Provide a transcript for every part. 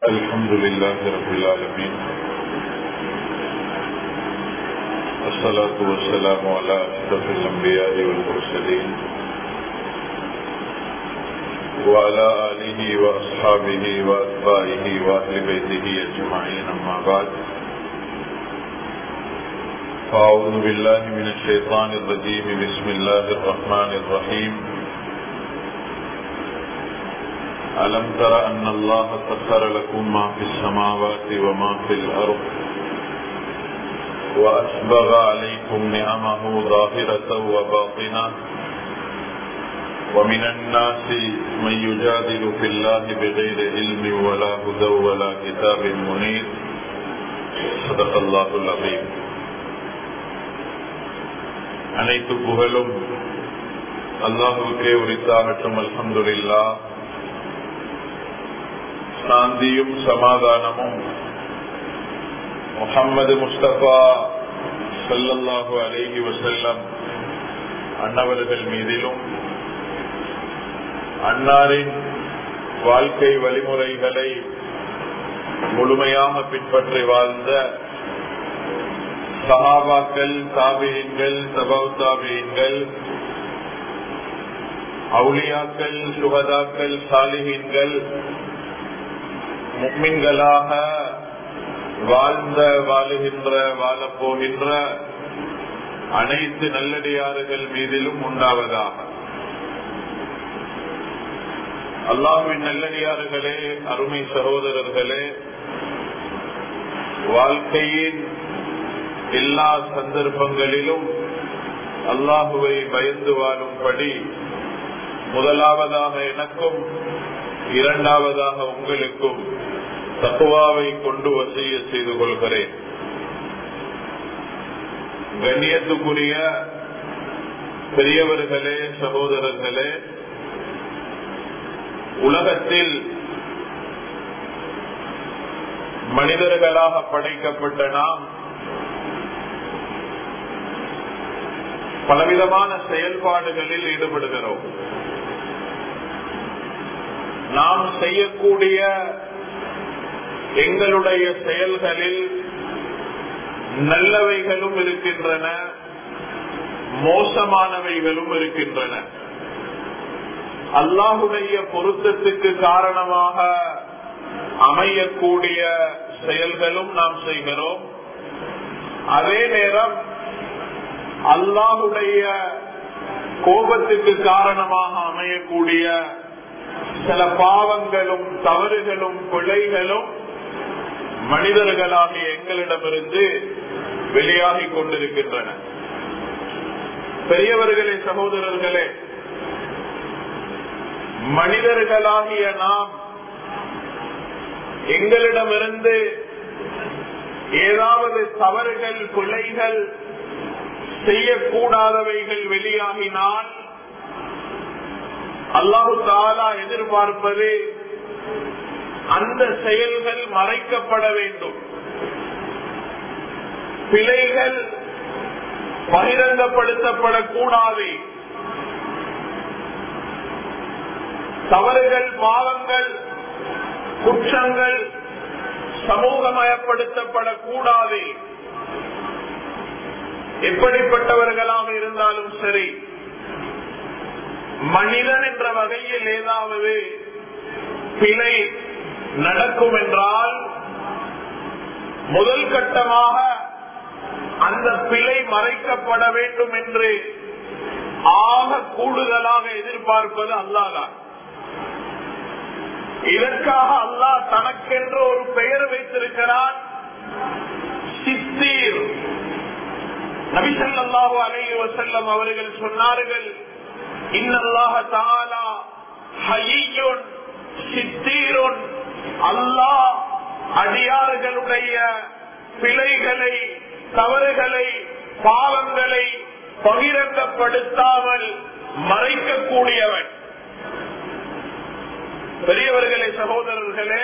الحمد لله رب العالمين الصلاة والسلام على أشرف الأنبياء والمرسلين وعلى آله وأصحابه وأتباعه وأهل بيته أجمعين أما بعد فأعوذ بالله من الشيطان الرجيم بسم الله الرحمن الرحيم ألم تر أن الله سخر لكم ما في السماوات وما في الأرض وأسبغ عليكم نعمه ظاهرة وباطنة ومن الناس من يجادل في الله بغير علم ولا هدى ولا كتاب منير صدق الله العظيم அனைத்து புகழும் அல்லாஹுக்கே உரித்தாகட்டும் அல்ஹம்துலில்லா சாந்தியும் சமாதானமும் முகம்மது முஸ்தபா சல்லல்லாஹு அலேஹி வசல்லம் அன்னவர்கள் மீதிலும் அன்னாரின் வாழ்க்கை வழிமுறைகளை முழுமையாக பின்பற்றி வாழ்ந்த சஹாபாக்கள் தாபியன்கள் சபவ் தாபியன்கள் அவுளியாக்கள் சுகதாக்கள் சாலிஹீன்கள் முக்மின்களாக வாழ்ந்த வாழுகின்ற வாழப்போகின்ற அனைத்து நல்லடியாறுகள் மீதிலும் உண்டாவதாக அல்லாஹின் நல்லடியாறுகளே அருமை சகோதரர்களே வாழ்க்கையின் எல்லா சந்தர்ப்பங்களிலும் அல்லாஹுவை பயந்து வாழும்படி முதலாவதாக எனக்கும் இரண்டாவதாக உங்களுக்கும் தக்குவாவை கொண்டு வசிய செய்து கொள்கிறேன் கண்ணியத்துக்குரிய பெரியவர்களே சகோதரர்களே உலகத்தில் மனிதர்களாக படைக்கப்பட்ட நாம் பலவிதமான செயல்பாடுகளில் ஈடுபடுகிறோம் நாம் செய்யக்கூடிய எங்களுடைய செயல்களில் நல்லவைகளும் இருக்கின்றன மோசமானவைகளும் இருக்கின்றன அல்லாஹுடைய பொருத்தத்துக்கு காரணமாக அமையக்கூடிய செயல்களும் நாம் செய்கிறோம் அதே நேரம் அல்லாஹுடைய கோபத்துக்கு காரணமாக அமையக்கூடிய சில பாவங்களும் தவறுகளும் பிழைகளும் மனிதர்களாகிய எங்களிடமிருந்து வெளியாகிக் கொண்டிருக்கின்றன பெரியவர்களே சகோதரர்களே மனிதர்களாகிய நாம் எங்களிடமிருந்து ஏதாவது தவறுகள் பிழைகள் செய்யக்கூடாதவைகள் வெளியாகினால் அல்லாஹு தாலா எதிர்பார்ப்பது அந்த செயல்கள் மறைக்கப்பட வேண்டும் பிழைகள் பகிரங்கப்படுத்தப்படக்கூடாது தவறுகள் பாவங்கள் குற்றங்கள் சமூகமயப்படுத்தப்படக்கூடாது எப்படிப்பட்டவர்களாக இருந்தாலும் சரி மனிதன் என்ற வகையில் ஏதாவது பிழை நடக்கும் என்றால் முதல் கட்டமாக அந்த பிழை மறைக்கப்பட வேண்டும் என்று ஆக கூடுதலாக எதிர்பார்ப்பது அல்லாதான் இதற்காக அல்லாஹ் தனக்கென்று ஒரு பெயர் வைத்திருக்கிறான் சித்தீர் நபிசல்லாஹு அலைஹி வசல்லம் அவர்கள் சொன்னார்கள் இன்னல்லாஹ தாலா ஹையுன் சித்தீருன் அல்லாஹ் அடியாறுகளுடைய பிழைகளை தவறுகளை பாவங்களை பகிரங்கப்படுத்தாமல் மறைக்கக்கூடியவன் பெரியவர்களே சகோதரர்களே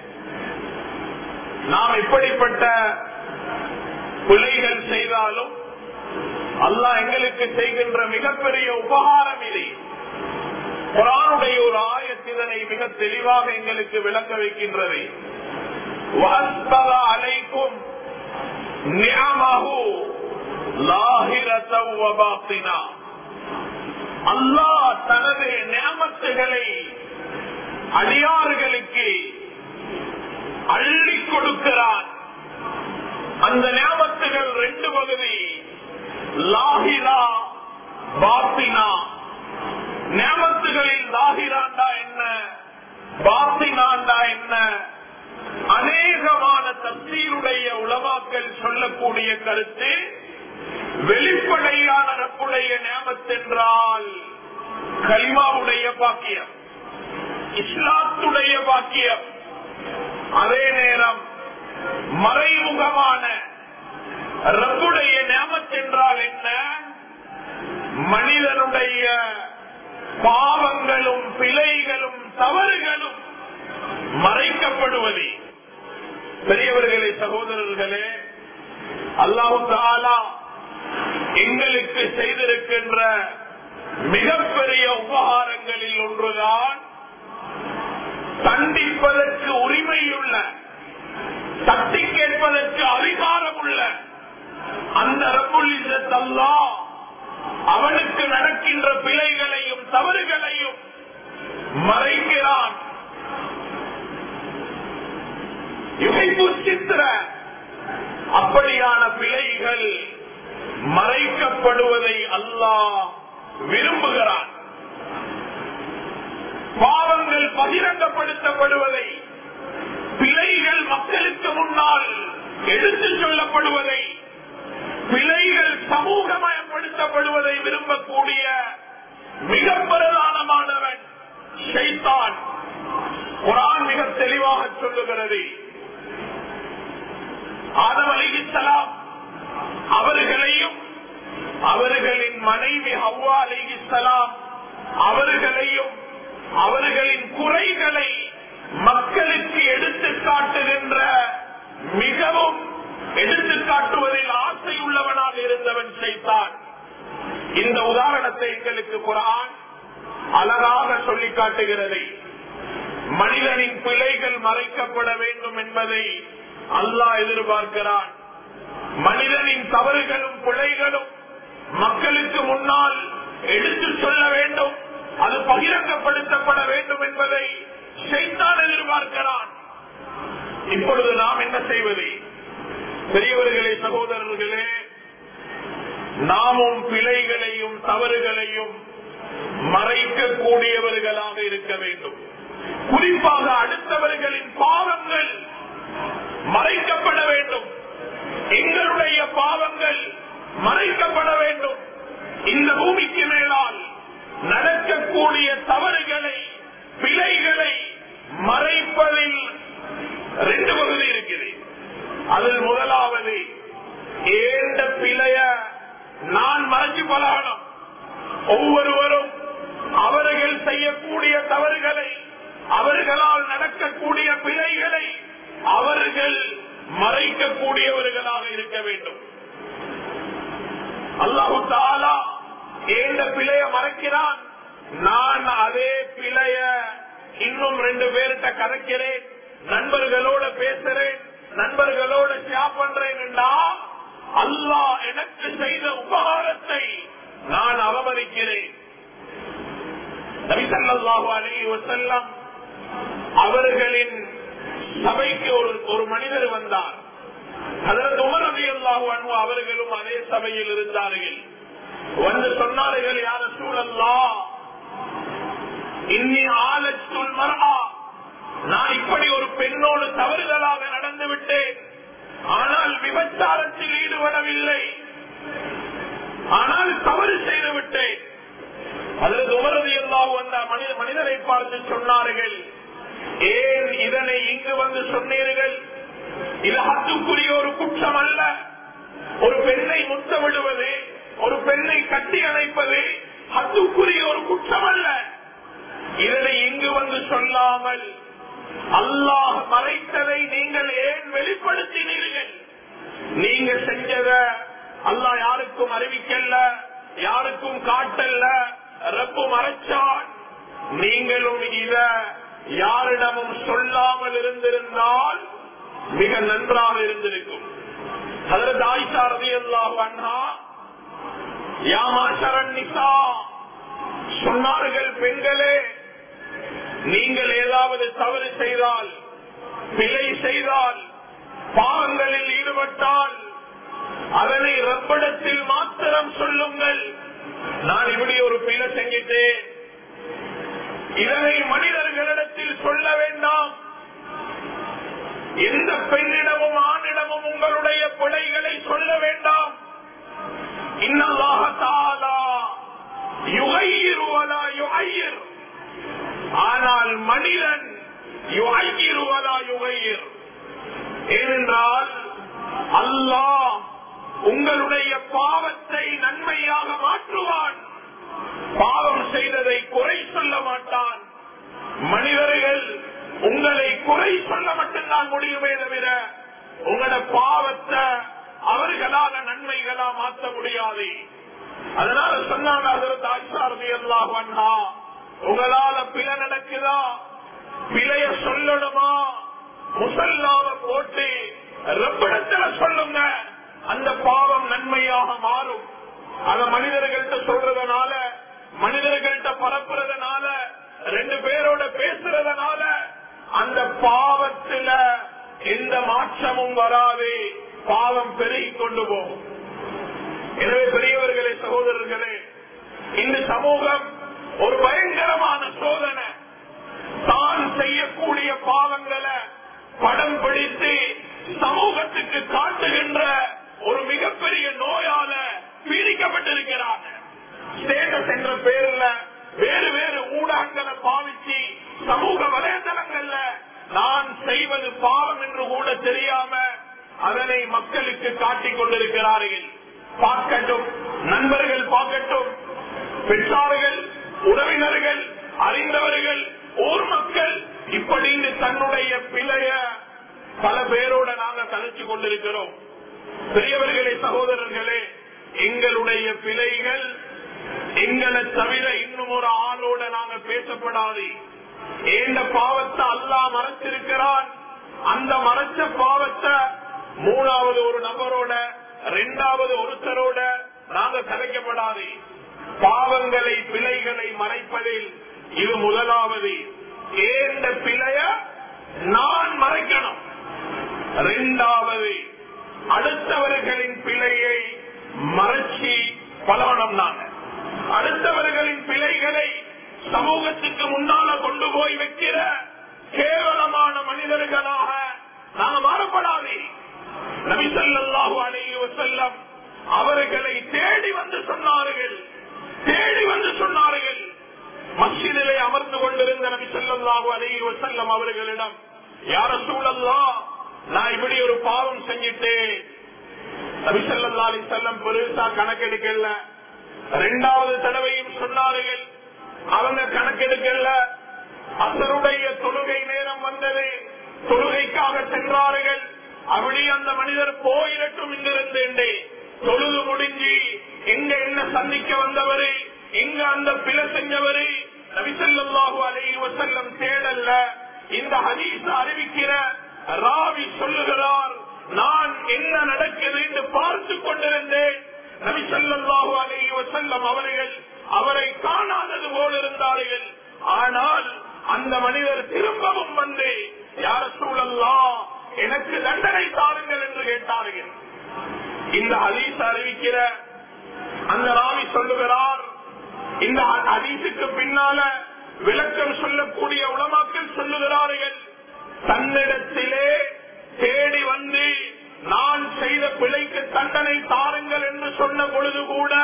நாம் எப்படிப்பட்ட பிழைகள் செய்தாலும் அல்லாஹ் எங்களுக்கு செய்கின்ற மிகப்பெரிய உபகாரம் இது குரானுடைய ஒரு ஆயத்திதனை மிக தெளிவாக எங்களுக்கு விளக்க வைக்கின்றது وأسبغ عليكم نعمه லாஹிரத வபாத்தினா அல்லாஹ் தனது நியமத்துகளை அடியார்களுக்கு அள்ளி கொடுக்கிறான் அந்த நியமத்துகள் ரெண்டு பகுதி லாஹிரா பாத்தினா நியமத்துகளில் லாஹிராண்டா என்ன பாத்தினாண்டா என்ன அநேகமான தப்சீருடைய உலமாக்கள் சொல்லக்கூடிய கருத்து வெளிப்படையான ரப்புடைய நியமத்தென்றால் கலிமாவுடைய பாக்கியம் இஸ்லாத்துடைய பாக்கியம் அதே நேரம் மறைமுகமான ரப்புடைய நியமத்தென்றால் என்ன மனிதனுடைய பாவங்களும் பிழைகளும் தவறுகளும் மறைக்கப்படுவதே பெரியவர்களே சகோதரர்களே அல்லாஹு தாலா எங்களுக்கு செய்திருக்கின்ற மிகப்பெரிய உபகாரங்களில் ஒன்றுதான் தண்டிப்பதற்கு உரிமையுள்ள தட்டி கேட்பதற்கு அதிகாரம் உள்ள அந்த ரப்புல் அல்லா அவனுக்கு நடக்கின்ற பிழைகளையும் தவறுகளையும் மறைக்கிறான் யுகைப்பு சித்திர அப்படியான பிழைகள் மறைக்கப்படுவதை அல்லாஹ் விரும்புகிறான் பாவங்கள் பகிரங்கப்படுத்தப்படுவதை பிழைகள் மக்களுக்கு முன்னால் எடுத்துச் சொல்லப்படுவதை பிழைகள் சமூகமயப்படுத்தப்படுவதை விரும்பக்கூடிய மிக பிரதானமானவன் ஷைத்தான் குரான் மிக தெளிவாக சொல்லுகிறது ஆதம் அலிகிசலாம் அவர்களையும் அவர்களின் மனைவி ஹவ்வா அலிகிசலாம் அவர்களையும் அவர்களின் குறைகளை மக்களுக்கு எடுத்து காட்டுகின்ற மிகவும் எடுத்து காட்டுவதில் ஆசை உள்ளவனாக இருந்தவன் செய்தான் இந்த உதாரணத்தை எங்களுக்கு குரான் அழகாக சொல்லி காட்டுகிறது மனிதனின் பிழைகள் மறைக்கப்பட வேண்டும் என்பதை அல்லாஹ் எதிர்பார்க்கிறான் மனிதனின் தவறுகளும் பிழைகளும் மக்களுக்கு முன்னால் எடுத்து சொல்ல வேண்டும் அது பகிரங்கப்படுத்தப்பட வேண்டும் என்பதை செய்தான் எதிர்பார்க்கிறான் இப்பொழுது நாம் என்ன செய்வது பெரியவர்களே சகோதரர்களே நாமும் பிழைகளையும் தவறுகளையும் மறைக்கக்கூடியவர்களாக இருக்க வேண்டும் குறிப்பாக அடுத்தவர்களின் பாவங்கள் மறைக்கப்பட வேண்டும் எங்களுடைய பாவங்கள் மறைக்கப்பட வேண்டும் இந்த பூமிக்கு மேலால் நடக்கக்கூடிய தவறுகளை பிழைகளை மறைப்பதில் ரெண்டு பகுதி இருக்குது அதில் முதலாவது ஏண்ட பிழைய நான் மறைச்சு பழகணும் ஒவ்வொருவரும் அவர்கள் செய்யக்கூடிய தவறுகளை அவர்களால் நடக்கக்கூடிய பிழைகளை அவர்கள் மறைக்கக்கூடியவர்களாக இருக்க வேண்டும் அல்லாஹு தாலா ஏண்ட பிழைய மறைக்கிறான் நான் அதே பிழைய இன்னும் ரெண்டு பேர்கிட்ட கதைக்கிறேன் நண்பர்களோட பேசுறேன் நண்பர்களோட ஷேர் பண்றேன் அல்லாஹ் எனக்கு செய்த உபகாரத்தை நான் அவமதிக்கிறேன் நபிசல்லாஹு அலைஹி வஸல்லம் அவர்களின் சபைக்கு ஒரு ஒரு மனிதர் வந்தார் அதற்கு உமர் அலி அல்லாஹு அன்பு அவர்களும் அதே சபையில் இருந்தார்கள் வந்து சொன்னார்கள் யார சூழல்லா இன்னி ஆலச்சுல் மரா நான் இப்படி ஒரு பெண்ணோடு தவறுதலாக நடந்து விட்டேன் ஆனால் விபச்சாரத்தில் ஈடுபடவில்லை ஆனால் தவறு செய்து விட்டேன் அதற்கு உமரது எல்லாம் வந்த மனித மனிதரை பார்த்து சொன்னார்கள் ஏன் இதனை இங்கு வந்து சொன்னீர்கள் இது ஹத்துக்குரிய ஒரு குற்றம் அல்ல ஒரு பெண்ணை முத்தமிடுவது ஒரு பெண்ணை கட்டி அணைப்பது ஹத்துக்குரிய ஒரு குற்றம் அல்ல இதனை இங்கு வந்து சொல்லாமல் அல்லாஹ் மறைத்ததை நீங்கள் ஏன் வெளிப்படுத்தினீர்கள் நீங்க செஞ்சத அல்லாஹ் யாருக்கும் அறிவிக்கல்ல யாருக்கும் காட்டல்ல ரப்பு மறைச்சான் நீங்களும் இத யாரிடமும் சொல்லாமல் இருந்திருந்தால் மிக நன்றாக இருந்திருக்கும் அதற்கு ஆயிஷா ரலியல்லாஹு அன்ஹா யா மாஷரன் நிசா சொன்னார்கள் பெண்களே நீங்கள் ஏதாவது தவறு செய்தால் பிழை செய்தால் பாவங்களில் ஈடுபட்டால் அதனை ரப்படத்தில் மாத்திரம் சொல்லுங்கள் நான் இப்படி ஒரு பிழை செஞ்சிட்டேன் இதனை மனிதர்களிடத்தில் சொல்ல வேண்டாம் எந்த பெண்ணிடமும் ஆணிடமும் உங்களுடைய பிழைகளை சொல்ல வேண்டாம் இன்னல்லாக தாலா யுகையிருவலா யுகையிர் ஆனால் மனிதன் யுகையிருவலா யுகையிர் ஏனென்றால் அல்லாஹ் உங்களுடைய பாவத்தை நன்மையாக மாற்றுவான் பாவம் செய்ததை குறை சொல்ல மாட்டான் மனிதர்கள் உங்களை குறை சொல்ல மட்டும்தான் முடியுமே தவிர உங்களோட பாவத்தை அவர்களால நன்மைகளா மாற்ற முடியாது அதனால சொன்னாங்க அதற்கு ஆச்சாரதி எல்லாம் அண்ணா உங்களால பிழை நடக்குதா பிழைய சொல்லணுமா முசல்லாவ போட்டு ரப்பிடத்துல சொல்லுங்க அந்த பாவம் நன்மையாக மாறும் அத மனிதர்கள்ட்ட சொல்றதுனால மனிதர்கள்ட்ட பரப்புறதுனால ரெண்டு பேரோட பேசுறதுனால அந்த பாவத்துல எந்த மாற்றமும் வராது பாவம் பெருகி கொண்டு போகும் எனவே பெரியவர்களே சகோதரர்களே இந்த சமூகம் ஒரு பயங்கரமான சோதனை தான் செய்யக்கூடிய பாவங்களை படம் பிடித்து சமூகத்துக்கு காட்டுகின்ற ஒரு மிகப்பெரிய நோயால பீடிக்கப்பட்டிருக்கிறாங்க ஸ்டேட்டஸ் என்ற பேர்ல வேறு வேறு ஊடகங்களை பாவிச்சு சமூக வலைதளங்கள்ல நான் செய்வது பாவம் என்று கூட தெரியாம அதனை மக்களுக்கு காட்டிக் கொண்டிருக்கிறார்கள் பார்க்கட்டும் நண்பர்கள் பார்க்கட்டும் பெற்றார்கள் உறவினர்கள் அறிந்தவர்கள் ஊர் மக்கள் இப்படி தன்னுடைய பிழைய பல பேரோட நாங்க கழிச்சு கொண்டிருக்கிறோம் பெரியவர்களே சகோதரர்களே எங்களுடைய பிழைகள் எங்களை தவிர இன்னும் ஒரு ஆளோட நாங்க பேசப்படாது ஏந்த பாவத்தை அல்லா மறைச்சிருக்கிறான் அந்த மறைச்ச பாவத்தை மூணாவது ஒரு நபரோட ரெண்டாவது ஒருத்தரோட நாங்க கதைக்கப்படாது பாவங்களை பிழைகளை மறைப்பதில் இது முதலாவது ஏந்த பிழைய நான் மறைக்கணும் ரெண்டாவது அடுத்தவர்களின் பிழையை மறைச்சி பலவனம் நாங்க அடுத்தவர்களின் பிழைகளை சமூகத்துக்கு முன்னால கொண்டு போய் வைக்கிற கேவலமான மனிதர்களாக நாங்க மாறப்படாதே நபிசல்லாஹு அலைஹி வஸல்லம் அவர்களை தேடி வந்து சொன்னார்கள் தேடி வந்து சொன்னார்கள் மஸ்ஜிதிலே அமர்ந்து கொண்டிருந்த நபி ஸல்லல்லாஹு அலைஹி வஸல்லம் அவர்களிடம் யார சூழல்லா நான் இப்படி ஒரு பாவம் செஞ்சிட்டேன் நபி ஸல்லல்லாஹு அலைஹி வஸல்லம் பெருசா கணக்கெடுக்கல ரெண்டாவது தடவையும் சொன்னார்கள் அவங்க கணக்கெடுக்கல அசருடைய தொழுகை நேரம் வந்தது தொழுகைக்காக சென்றார்கள் அப்படி அந்த மனிதர் போயிடட்டும் இங்கிருந்து தொழுது முடிஞ்சு எங்க என்ன சந்திக்க வந்தவரு எங்க அந்த பிழை செஞ்சவரு நபிசல்லாஹு அலைஹி வசல்லம் தேடல்ல இந்த ஹதீஸ் அறிவிக்கிற ராவி சொல்லுகிறார் நான் என்ன நடக்குது என்று பார்த்து கொண்டிருந்தேன் நபிசல்லாஹு அலைஹி வசல்லம் அவர்கள் அவரை காணாதது போல் இருந்தார்கள் ஆனால் அந்த மனிதர் திரும்பவும் வந்து யார சூழல்லா எனக்கு தண்டனை தாருங்கள் என்று கேட்டார்கள் இந்த ஹதீஸ் அறிவிக்கிற அந்த ராவி சொல்லுகிறார் இந்த ஹதீஸுக்கு பின்னால விளக்கம் சொல்லக்கூடிய உலமாக்கள் சொல்லுகிறார்கள் தன்னிடத்திலே தேடி வந்து நான் செய்த பிழைக்கு தண்டனை தாருங்கள் என்று சொன்ன பொழுது கூட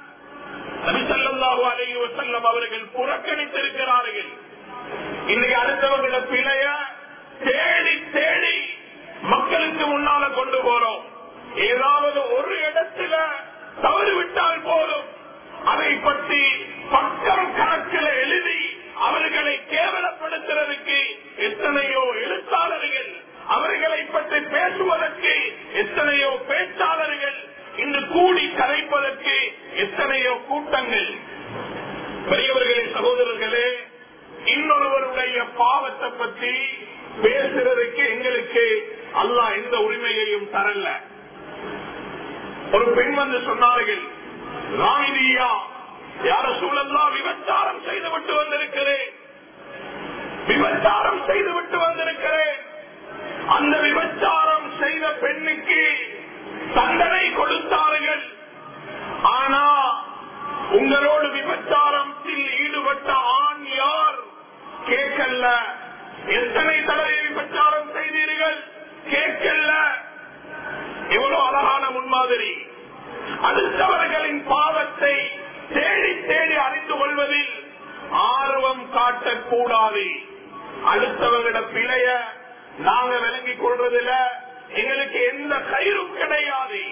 நபிசல்லாஹு அலைஹி வஸல்லம் அவர்கள் புறக்கணித்திருக்கிறார்கள் இன்னைக்கு அடுத்தவங்கள பிழைய தேடி தேடி மக்களுக்கு முன்னால கொண்டு போறோம் ஏதாவது ஒரு இடத்துல தவறு விட்டால் போதும் அதை பற்றி பக்கம் கணக்கில் எழுதி அவர்களை கேவலப்படுத்துறதுக்கு எத்தனையோ எழுத்தாளர்கள் அவர்களை பற்றி பேசுவதற்கு எத்தனையோ பேச்சாளர்கள் இன்று கூடி கதைப்பதற்கு எத்தனையோ கூட்டங்கள் பெரியவர்களே சகோதரர்களே இன்னொருவருடைய பாவத்தை பற்றி பேசுறதுக்கு எங்களுக்கு அல்லாஹ் எந்த உரிமையையும் தரல ஒரு பெண் வந்து சொன்னார்கள் ராமிதியா யார சூழல்லாம் விபச்சாரம் செய்துவிட்டு வந்திருக்கிறேன் விபச்சாரம் செய்துவிட்டு வந்திருக்கிறேன் அந்த விபச்சாரம் செய்த பெண்ணுக்கு தண்டனை கொடுத்தார்கள் ஆனா உங்களோடு விபச்சாரத்தில் ஈடுபட்ட ஆண் யார் கேட்கல எத்தனை தடவை விபச்சாரம் செய்தீர்கள் கேட்கல எவ்வளவு அழகான முன்மாதிரி அடுத்தவர்களின் பாவத்தை தேடி தேடி அறிந்து கொள்வதில் ஆர்வம் காட்டக்கூடாது அடுத்தவங்களோட பிழைய நாங்க விளங்கிக் கொள்றதுல எங்களுக்கு எந்த கயிறும் கிடையாது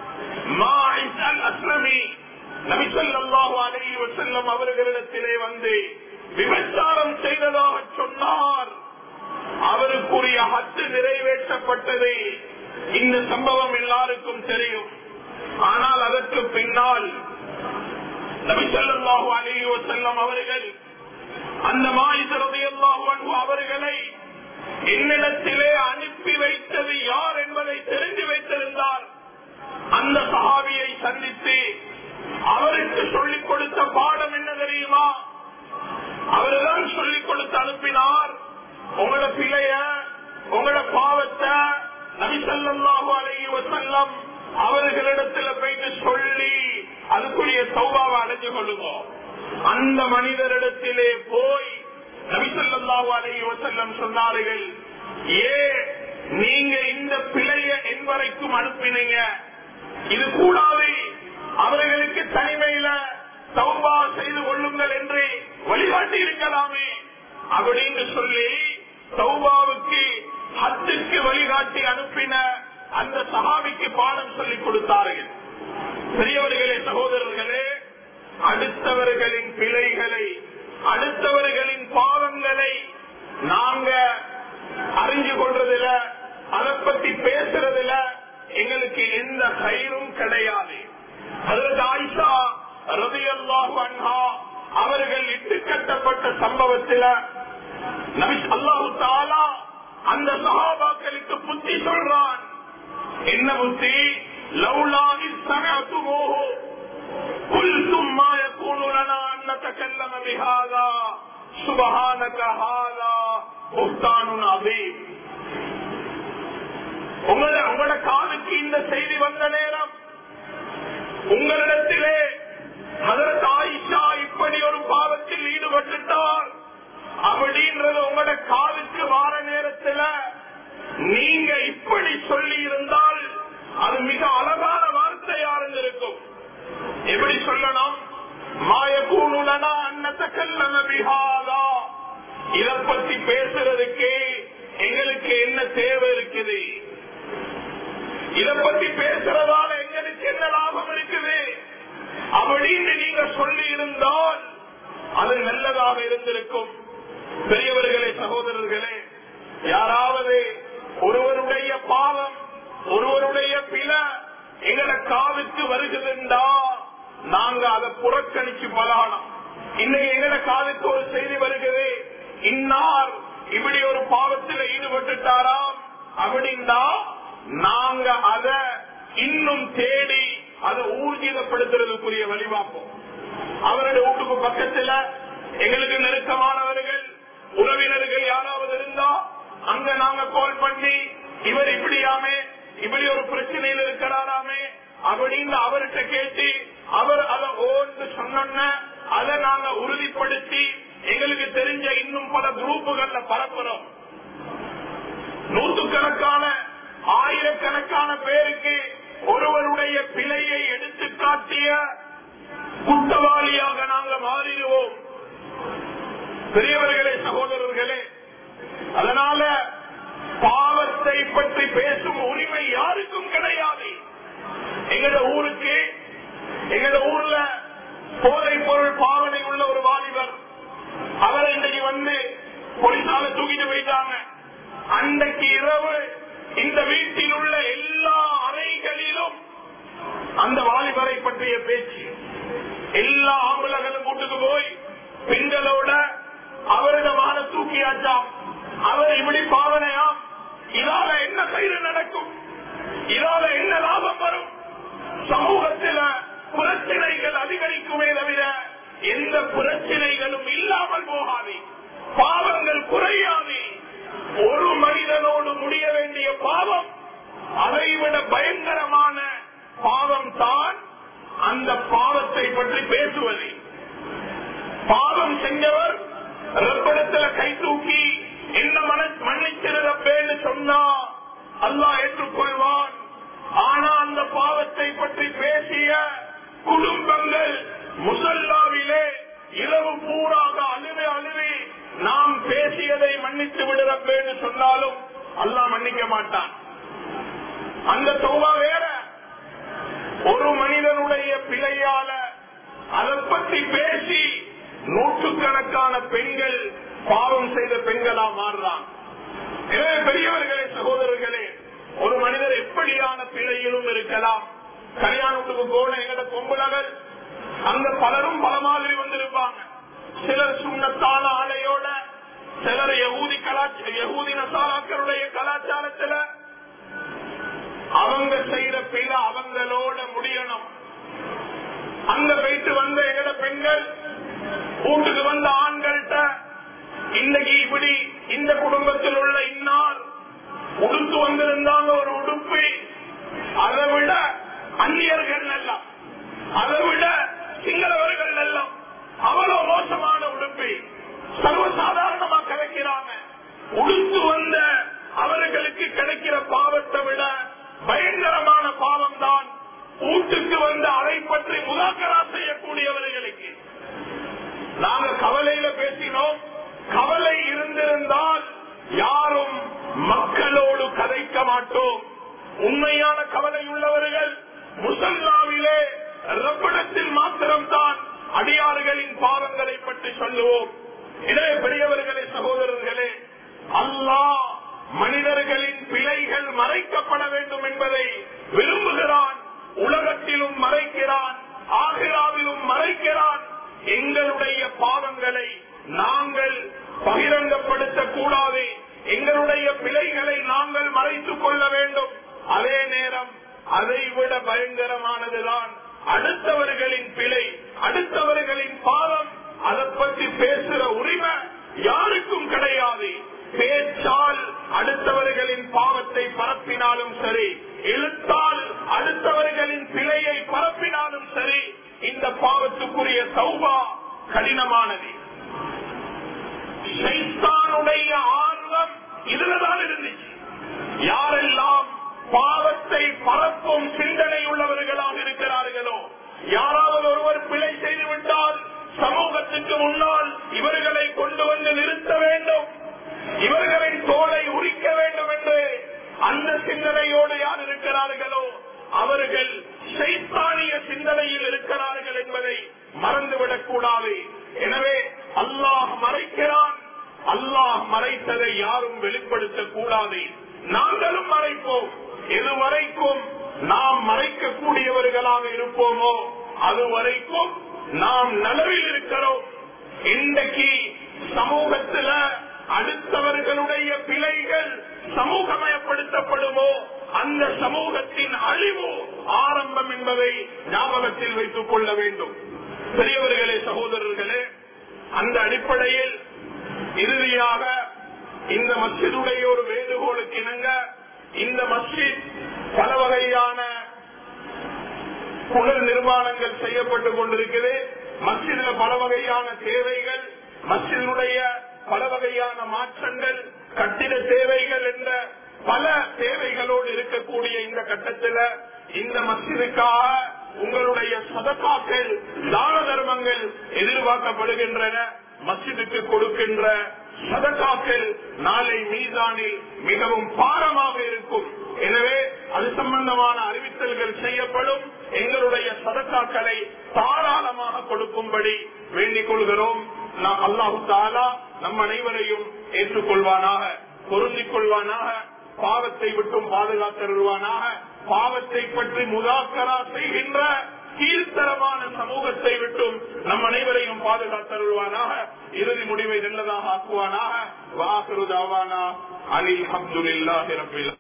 அஸ்லமி நபிசல்லாஹு அலைஹி வஸல்லம் அவர்களிடத்திலே வந்து விபச்சாரம் செய்ததாக சொன்னார் அவருக்குரிய ஹத்து நிறைவேற்றப்பட்டது இந்த சம்பவம் எல்லாருக்கும் தெரியும் ஆனால் அதற்கு பின்னால் நபிசல்லாஹு அலைஹி வஸல்லம் அவர்கள் அந்த மாயிசரதையல்லாஹு அன்ஹு அவர்களை என்னிடத்திலே அனுப்பி வைத்தது யார் என்பதை தெரிந்து வைத்திருந்தார் அந்த சஹாபியை சந்தித்து அவருக்கு சொல்லிக் கொடுத்த பாடம் என்ன தெரியுமா அவர்தான் சொல்லிக் கொடுத்து அனுப்பினார் உங்களோட பிழைய உங்களோட பாவத்தை நபிசல்லாஹு அலைஹி வஸல்லம் அவர்களிடத்துல போயிட்டு சொல்லி அதுக்குரிய சௌபாவை அடைஞ்சு கொள்ளுங்க அந்த மனிதரிடத்திலே போய் நபிசல்லாஹு அலைஹி வஸல்லம் சொன்னார்கள் ஏ நீங்க இந்த பிழைய என்பரைக்கும் அனுப்பினீங்க இது கூடாது அவர்களுக்கு தனிமையில சௌபா செய்து கொள்ளுங்கள் என்று வழிகாட்டி இருக்கலாமே அப்படின்னு சொல்லி சௌபாவுக்கு ஹத்துக்கு வழிகாட்டி அனுப்பின அந்த சகாவிக்கு பாடம் சொல்லிக் கொடுத்தார்கள் பெரியவர்களே சகோதரர்களே அடுத்தவர்களின் பிழைகளை அடுத்தவர்களின் பாவங்களை நாங்க அறிஞ்சு கொள்றதுல அதை பத்தி பேசுறதுல எங்களுக்கு எந்த கயிறும் கிடையாது அதற்கு ஆயிஷா ரவி அன்ஹா அவர்கள் இட்டு கட்டப்பட்ட சம்பவத்தில நபிஸ் அல்லாஹு தாலா அந்த சகாபாக்களுக்கு புத்தி சொல்றான் என்ன புத்தி லவ்லாகி சமத்துமோகோ قلتم ما يكون لنا أن نتكلم بهذا سبحانك هذا بهتان عظيم உங்களோட உங்களோட காதுக்கு இந்த செய்தி வந்த நேரம் உங்களிடத்திலே அதற்கு ஆயிஷா இப்படி ஒரு பாவத்தில் ஈடுபட்டுட்டார் அப்படின்றது உங்களோட காதுக்கு வார நேரத்தில் நீங்க இப்படி சொல்லி இருந்தால் அது மிக அழகான வார்த்தையா இருந்திருக்கும் எப்படி சொல்லணும் மாயக்கூணுலனா அன்னத்தக்கல்லம பிஹாதா இத பத்தி பேசுறதுக்கு எங்களுக்கு என்ன தேவை இருக்குது இத பத்தி பேசுறதால எங்களுக்கு என்ன லாபம் இருக்குது அப்படின்னு நீங்க சொல்லி இருந்தால் அது நல்லதாக இருந்திருக்கும் பெரியவர்களே சகோதரர்களே யாராவது ஒருவருடைய பாவம் ஒருவருடைய பில எங்கட காதுக்கு வருகுதுண்டா நாங்க அதை புறக்கணிச்சு பலானம் இன்னைக்கு எங்கட காதுக்கு ஒரு செய்தி வருகிறது இன்னார் இப்படி ஒரு பாவத்தில் ஈடுபட்டுட்டாராம் அப்படின்னா நாங்க அத இன்னும் தேடி அதை ஊர்ஜிதப்படுத்துறதுக்குரிய வழிபாப்போம் அவருடைய வீட்டுக்கு பக்கத்துல எங்களுக்கு நெருக்கமானவர்கள் உறவினர்கள் யாராவது இருந்தா அங்க நாங்க கால் பண்ணி இவர் இப்படியாமே இப்படி ஒரு பிரச்சனையில் இருக்கிறாராமே அப்படின்னு அவர்கிட்ட கேட்டு அவர் அதை ஓன்னு சொன்ன அதை நாங்க உறுதிப்படுத்தி எங்களுக்கு தெரிஞ்ச இன்னும் பல குரூப்புகள்ல பரப்புறோம் நூற்றுக்கணக்கான ஆயிரக்கணக்கான பேருக்கு ஒருவருடைய பிழையை எடுத்து காட்டிய குற்றவாளியாக நாங்க மாறிடுவோம் பெரியவர்களே சகோதரர்களே அதனால பாவத்தை பற்றி பேசும் உரிமை யாருக்கும் கிடையாது எங்கட ஊருக்கு எங்கட ஊர்ல போதை பொருள் பாவனை உள்ள ஒரு வாலிபர் அவரை இன்றைக்கு வந்து போலீசால தூக்கிட்டு போயிட்டாங்க அன்றைக்கு இரவு இந்த வீட்டில் உள்ள எல்லா அறைகளிலும் அந்த வாலிபரை பற்றிய பேச்சு எல்லா ஆம்பளர்களும் வீட்டுக்கு போய் பெண்களோட அவரிடமான தூக்கியாச்சாம் அவர் இப்படி பாவனையாம் இதால என்ன கயிறு இதால என்ன லாபம் வரும் சமூகத்தில பிரச்சனைகள் அதிகரிக்குமே தவிர எந்த பிரச்சனைகளும் இல்லாமல் போகாது பாவங்கள் குறையாது ஒரு மனிதனோடு முடிய வேண்டிய பாவம் அதைவிட பயங்கரமான பாவம் தான் அந்த பாவத்தை பற்றி பேசுவது பாவம் செஞ்சவர் ரப்பிடத்துல கை தூக்கி என்ன மன மன்னிச்சிருப்பேன்னு சொன்னா அல்லாஹ் ஏற்றுக்கொள்வான் ஆனா அந்த பாவத்தை பற்றி பேசிய குடும்பங்கள் முசல்லாவிலே இரவு பூராக அழுவே அழுவி நாம் பேசியதை மன்னித்து விடுறப்பேன்னு சொன்னாலும் அல்லாஹ் மன்னிக்க மாட்டான் அந்த தோவா வேற ஒரு மனிதனுடைய பிழையால அதை பற்றி பேசி நூற்றுக்கணக்கான பெண்கள் பாவம் செய்த பெண்களா மாறுறான் எனவே பெரியவர்களே சகோதரர்களே ஒரு மனிதர் எப்படியான பிழையிலும் இருக்கலாம் கல்யாணத்துக்கு போன எங்கட பொம்பளகள் அங்க பலரும் பல மாதிரி வந்திருப்பாங்க சிலர் சுண்ணத்தான ஆலையோட சிலர் யகூதி கலாச்சார யகூதி நசாராக்களுடைய கலாச்சாரத்துல அவங்க செய்யற பிழை அவங்களோட முடியணும் அந்த போயிட்டு வந்த எங்கட பெண்கள் வீட்டுக்கு வந்த ஆண்கள்கிட்ட இன்னைக்கு இப்படி இந்த குடும்பத்தில் உள்ள இன்னார் உடுத்து வந்திருந்தாங்க ஒரு உடுப்பு அதை விட அந்நியர்கள் எல்லாம் அதை விட சிங்களவர்கள் எல்லாம் அவ்வளவு மோசமான உடுப்பை சர்வசாதாரணமா கிடைக்கிறாங்க உடுத்து வந்த அவர்களுக்கு கிடைக்கிற பாவத்தை விட பயங்கரமான பாவம் தான் வீட்டுக்கு வந்த அதை பற்றி முதாக்கரா செய்யக்கூடியவர்களுக்கு நாங்க கவலையில பேசினோம் கவலை இருந்திருந்தால் யாரும் மக்களோடு கதைக்க மாட்டோம் உண்மையான கவலை உள்ளவர்கள் முசல்லாவிலே ரப்பிடத்தில் மாத்திரம்தான் அடியார்களின் பாவங்களை பற்றி சொல்லுவோம் இளைய பெரியவர்களே சகோதரர்களே அல்லாஹ் மனிதர்களின் பிழைகள் மறைக்கப்பட வேண்டும் என்பதை விரும்புகிறான் உலகத்திலும் மறைக்கிறான் ஆகிராவிலும் மறைக்கிறான் எங்களுடைய பாவங்களை நாங்கள் பகிரங்கப்படுத்தக் கூடாது எங்களுடைய பிழைகளை நாங்கள் மறைத்துக் கொள்ள வேண்டும் அதே நேரம் அதை விட பயங்கரமானதுதான் அடுத்தவர்களின் பிழை அடுத்தவர்களின் பாவம் அதை பற்றி பேசுற உரிமை யாருக்கும் கிடையாது பேச்சால் அடுத்தவர்களின் பாவத்தை பரப்பினாலும் சரி எழுத்தால் அடுத்தவர்களின் பிழையை பரப்பினாலும் சரி இந்த பாவத்துக்குரிய சௌபா கடினமானது சைத்தானுடைய ஆர்வம் இதுலதான் இருந்துச்சு யாரெல்லாம் பாவத்தை பரப்பும் சிந்தனை உள்ளவர்களாக இருக்கிறார்களோ யாராவது ஒருவர் பிழை செய்துவிட்டால் சமூகத்துக்கு முன்னால் இவர்களை கொண்டு வந்து நிறுத்த வேண்டும் இவர்களின் தோலை உரிக்க வேண்டும் என்று அந்த சிந்தனையோடு யார் இருக்கிறார்களோ அவர்கள் சைத்தானிய சிந்தனையில் இருக்கிறார்கள் என்பதை மறந்துவிடக் கூடாது எனவே அல்லாஹ் மறைக்கிறான் அல்லாஹ் மறைத்ததை யாரும் வெளிப்படுத்தக் கூடாது நாங்களும் மறைப்போம் எதுவரைக்கும் நாம் மறைக்கக்கூடியவர்களாக இருப்போமோ அதுவரைக்கும் நாம் நலவில் இருக்கிறோம் இன்றைக்கு சமூகத்துல அடுத்தவர்களுடைய பிழைகள் சமூகமயப்படுத்தப்படுமோ அந்த சமூகத்தின் அழிவு ஆரம்பம் என்பதை ஞாபகத்தில் வைத்துக் கொள்ள வேண்டும் பெரியவர்களே சகோதரர்களே அந்த அடிப்படையில் இறுதியாக இந்த மஸ்ஜிதுடைய ஒரு வேண்டுகோளுக்கு இணங்க இந்த மஸ்ஜித் பல வகையான புனர் நிர்மாணங்கள் செய்யப்பட்டுக் கொண்டிருக்கிறது மஸ்ஜிதுல பல வகையான தேவைகள் மஸ்ஜிதுடைய பல வகையான மாற்றங்கள் கட்டிட தேவைகள் என்ற பல தேவைகளோடு இருக்கக்கூடிய இந்த கட்டத்தில் இந்த மஸ்ஜிதுக்காக உங்களுடைய சதக்காக்கள் தான தர்மங்கள் எதிர்பார்க்கப்படுகின்றன மஸ்ஜிதுக்கு கொடுக்கின்ற சதக்காக்கள் நாளை மீதானில் மிகவும் பாரமாக இருக்கும் எனவே அது சம்பந்தமான அறிவித்தல்கள் செய்யப்படும் எங்களுடைய சதக்காக்களை தாராளமாக கொடுக்கும்படி வேண்டிக் கொள்கிறோம் நாம் அல்லாஹு தாலா நம் அனைவரையும் ஏற்றுக்கொள்வானாக பொருந்திக் கொள்வானாக பாவத்தை விட்டும் பாதுகாத்தருள்வானாக பாவத்தை பற்றி முதாக்கரா செய்கின்ற கீழ்த்தரமான சமூகத்தை விட்டும் நம் அனைவரையும் பாதுகாத்தருள்வானாக இறுதி முடிவை நல்லதாக ஆக்குவானாக வாசருதாவானா அனில் அப்துல்லாஹி ரபில்